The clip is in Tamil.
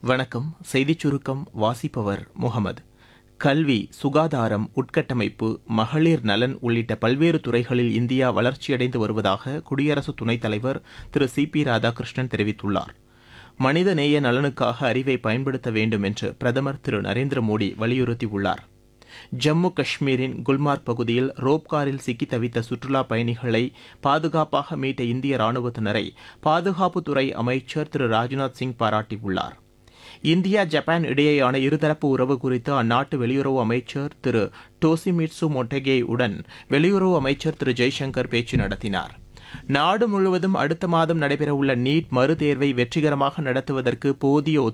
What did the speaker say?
வணக்கம் செய்திச் சுருக்கம் வாசிப்பவர் முகமது கல்வி சுகாதாரம் உட்கட்டமைப்பு மகளிர் நலன் உள்ளிட்ட பல்வேறு துறைகளில் இந்தியா வளர்ச்சியடைந்து வருவதாக குடியரசு துணைத் தலைவர் திரு சி பி ராதாகிருஷ்ணன் தெரிவித்துள்ளார் மனித நேய நலனுக்காக அறிவை பயன்படுத்த வேண்டும் என்று பிரதமர் திரு நரேந்திர மோடி வலியுறுத்தியுள்ளார் ஜம்மு காஷ்மீரின் குல்மார்க் பகுதியில் ரோப் காரில் சிக்கி தவித்த சுற்றுலா பயணிகளை பாதுகாப்பாக மீட்ட இந்திய ராணுவத்தினரை பாதுகாப்புத்துறை அமைச்சர் திரு ராஜ்நாத் சிங் பாராட்டியுள்ளார் இந்தியா ஜப்பான் இடையேயான இருதரப்பு உறவு குறித்து அந்நாட்டு வெளியுறவு அமைச்சர் திரு டோசிமிட்சு மொட்டெகே உடன் வெளியுறவு அமைச்சர் திரு ஜெய்சங்கர் பேச்சு நடத்தினார் நாடு முழுவதும் அடுத்த மாதம் நடைபெறவுள்ள நீட் மறுதேர்வை வெற்றிகரமாக நடத்துவதற்கு போதிய